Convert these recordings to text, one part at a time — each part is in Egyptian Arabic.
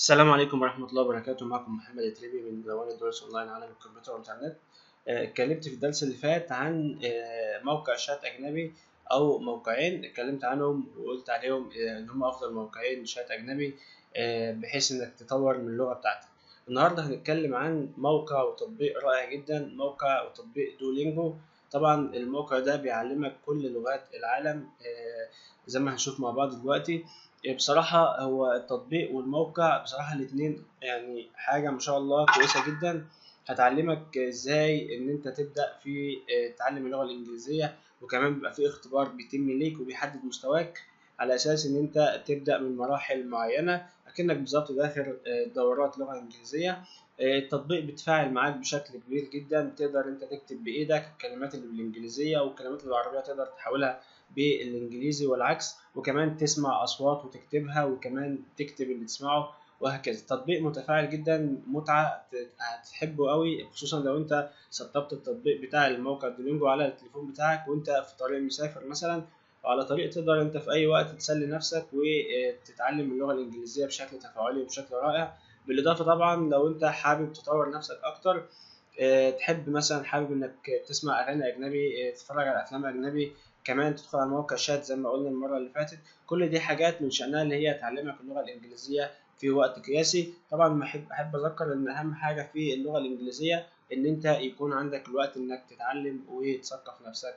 السلام عليكم ورحمة الله وبركاته معكم محمد التريبي من دوام الدروس أونلاين عالم الكمبيوتر والإنترنت آه، اتكلمت في الدرس اللي فات عن آه، موقع شات أجنبي أو موقعين اتكلمت عنهم وقلت عليهم آه، إن هم أفضل موقعين شات أجنبي آه، بحيث إنك تطور من اللغة بتاعتك النهاردة هنتكلم عن موقع وتطبيق رائع جدا موقع وتطبيق دولينجو طبعا الموقع ده بيعلمك كل لغات العالم آه، زي ما هنشوف مع بعض دلوقتي بصراحة هو التطبيق والموقع بصراحة الاتنين يعني حاجة ما شاء الله كويسة جدا هتعلمك ازاي ان انت تبدأ في آه، تعلم اللغة الانجليزية وكمان بيبقى في اختبار بيتم ليك وبيحدد مستواك على اساس ان انت تبدأ من مراحل معينة اكنك بالظبط داخل آه، دورات لغة انجليزية آه، التطبيق بيتفاعل معاك بشكل كبير جدا تقدر انت تكتب بايدك الكلمات اللي بالانجليزية والكلمات اللي بالعربية تقدر تحولها بالانجليزي والعكس وكمان تسمع اصوات وتكتبها وكمان تكتب اللي تسمعه وهكذا تطبيق متفاعل جدا متعة هتحبه قوي خصوصا لو انت سطبت التطبيق بتاع الموقع دولينجو على التليفون بتاعك وانت في طريق مسافر مثلا وعلى طريق تقدر انت في اي وقت تسلي نفسك وتتعلم اللغة الانجليزية بشكل تفاعلي وبشكل رائع بالاضافة طبعا لو انت حابب تطور نفسك اكتر اه، تحب مثلا حابب انك تسمع اغاني اجنبي اه، تتفرج على افلام اجنبي كمان تدخل على موقع شات زي ما قلنا المرة اللي فاتت كل دي حاجات من شأنها اللي هي تعلمك اللغة الإنجليزية في وقت قياسي طبعا بحب أحب أذكر إن أهم حاجة في اللغة الإنجليزية إن أنت يكون عندك الوقت إنك تتعلم وتثقف نفسك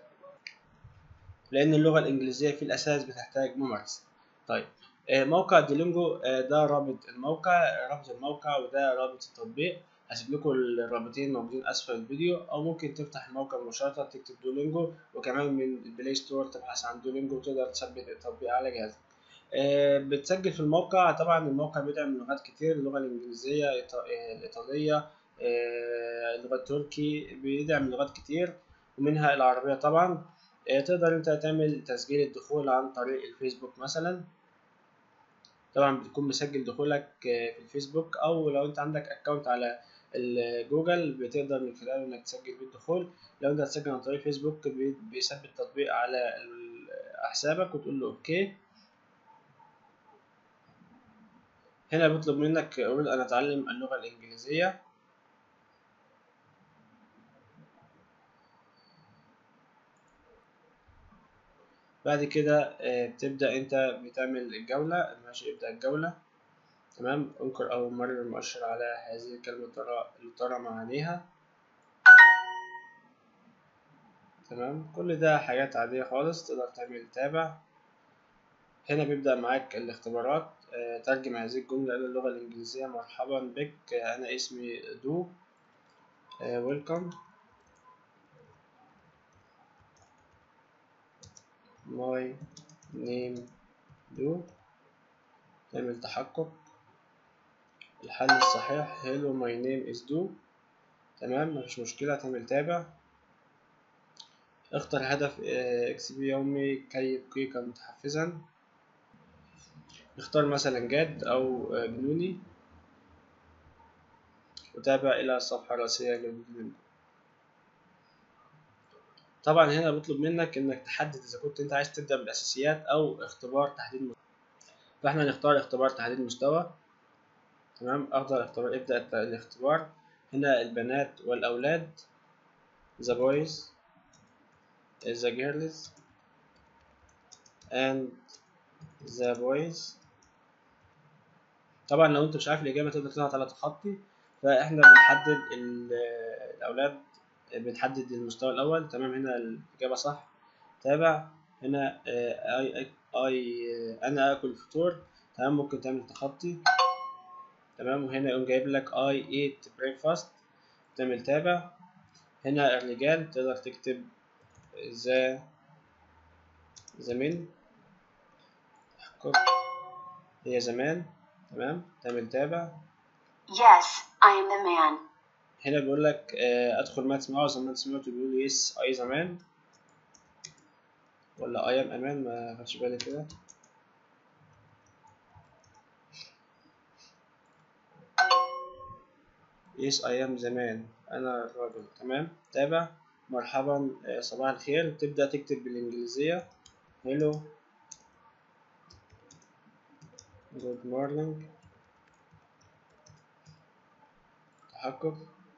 لأن اللغة الإنجليزية في الأساس بتحتاج ممارسة طيب آه، موقع ديلينجو آه، ده رابط الموقع رابط الموقع وده رابط التطبيق هسيب لكم الرابطين موجودين اسفل الفيديو او ممكن تفتح الموقع مباشره تكتب دولينجو وكمان من البلاي ستور تبحث عن دولينجو وتقدر تثبت التطبيق على جهازك آه، بتسجل في الموقع طبعا الموقع بيدعم لغات كتير اللغه الانجليزيه الإيط- آه، الايطاليه آه، اللغه التركي بيدعم لغات كتير ومنها العربيه طبعا آه، تقدر انت تعمل تسجيل الدخول عن طريق الفيسبوك مثلا طبعا بتكون مسجل دخولك آه، في الفيسبوك او لو انت عندك اكونت على الجوجل بتقدر من خلاله انك تسجل بيه الدخول لو انت هتسجل عن طريق فيسبوك بي- بيثبت تطبيق على ال- حسابك وتقول له اوكي هنا بيطلب منك اريد ان اتعلم اللغة الانجليزية بعد كده آه، بتبدأ انت بتعمل الجولة ماشي ابدأ الجولة تمام انقر اول مرة المؤشر على هذه الكلمة ترى اللي ترى معانيها تمام كل ده حاجات عادية خالص تقدر تعمل تابع هنا بيبدأ معاك الاختبارات آه، ترجم هذه الجملة إلى اللغة الإنجليزية مرحبا بك آه، أنا اسمي دو ويلكم ماي نيم دو تعمل تحقق الحل الصحيح hello my name is do تمام مفيش مشكلة تعمل تابع اختر هدف آه، اكس بي يومي كي يبقيك متحفزا اختار مثلا جاد أو آه، جنوني وتابع إلى الصفحة الرئيسية للفيديو طبعا هنا بيطلب منك إنك تحدد إذا كنت أنت عايز تبدأ بالأساسيات أو اختبار تحديد مستوى فإحنا نختار اختبار تحديد مستوى تمام أفضل اختبار ابدأ الت- الاختبار هنا البنات والأولاد the boys the girls and the boys طبعا لو انت مش عارف الإجابة تقدر تضغط على تخطي فاحنا بنحدد ال- الأولاد بنحدد المستوى الأول تمام هنا الإجابة صح تابع هنا آه، أي أي أنا آكل الفطور تمام ممكن تعمل تخطي تمام وهنا يقوم جايب لك I eat breakfast تعمل تابع هنا الرجال تقدر تكتب ذا زمن تحقق هي زمان تمام تعمل تابع Yes, I am the man. هنا بيقول لك آه، ادخل ما تسمعه زي ما انت سمعته بيقول يس اي زمان ولا اي ام امان ما خدش بالي كده يس اي ام زمان انا الراجل تمام تابع مرحبا آه، صباح الخير تبدأ تكتب بالانجليزية hello good morning تحقق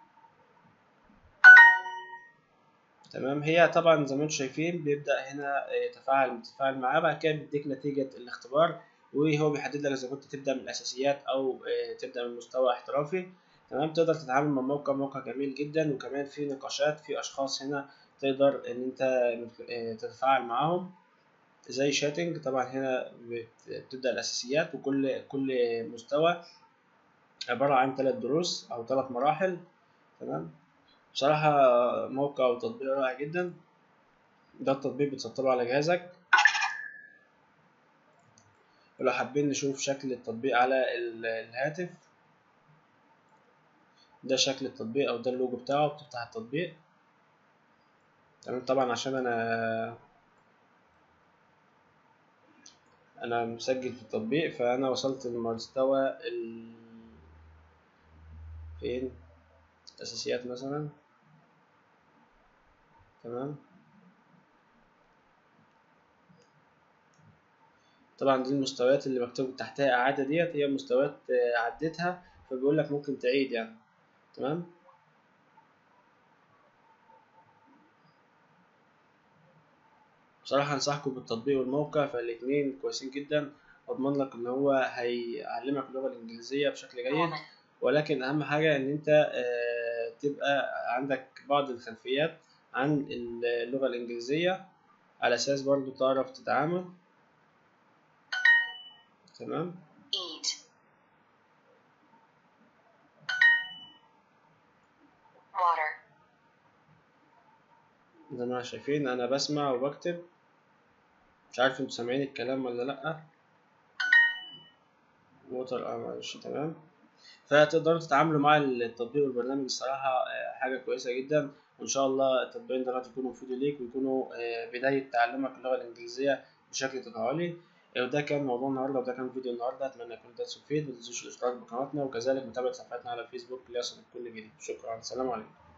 تمام هي طبعا زي ما انتم شايفين بيبدأ هنا يتفاعل يتفاعل معاه بعد كده بيديك نتيجة الاختبار وهو بيحدد لك إذا كنت تبدأ من الأساسيات أو تبدأ من مستوى احترافي تمام تقدر تتعامل مع موقع موقع جميل جدا وكمان في نقاشات في أشخاص هنا تقدر إن أنت تتفاعل معاهم زي شاتنج طبعا هنا بتبدأ الأساسيات وكل كل مستوى عبارة عن ثلاث دروس أو ثلاث مراحل تمام بصراحة موقع وتطبيق رائع جدا ده التطبيق بتسطبه على جهازك ولو حابين نشوف شكل التطبيق على الهاتف ده شكل التطبيق او ده اللوجو بتاعه بتفتح التطبيق تمام طبعا عشان انا انا مسجل في التطبيق فانا وصلت لمستوى ال فين اساسيات مثلا تمام طبعا دي المستويات اللي مكتوب تحتها اعاده ديت هي مستويات عديتها فبيقول لك ممكن تعيد يعني تمام بصراحة أنصحكم بالتطبيق والموقع فالاتنين كويسين جدا أضمن لك إن هو هيعلمك اللغة الإنجليزية بشكل جيد ولكن أهم حاجة إن أنت تبقى عندك بعض الخلفيات عن اللغة الإنجليزية على أساس برضو تعرف تتعامل تمام Eat. Water. زي ما شايفين أنا بسمع وبكتب مش عارف انتوا سامعين الكلام ولا لأ ووتر اه معلش تمام فتقدروا تتعاملوا مع التطبيق والبرنامج الصراحة حاجة كويسة جدا وإن شاء الله التطبيقين دول يكونوا مفيدوا ليك ويكونوا بداية تعلمك اللغة الإنجليزية بشكل تفاعلي وده كان موضوع النهارده وده كان فيديو النهارده اتمنى يكون درس مفيد متنسوش الاشتراك بقناتنا وكذلك متابعة صفحتنا على الفيسبوك ليصلك كل جديد شكرا سلام عليكم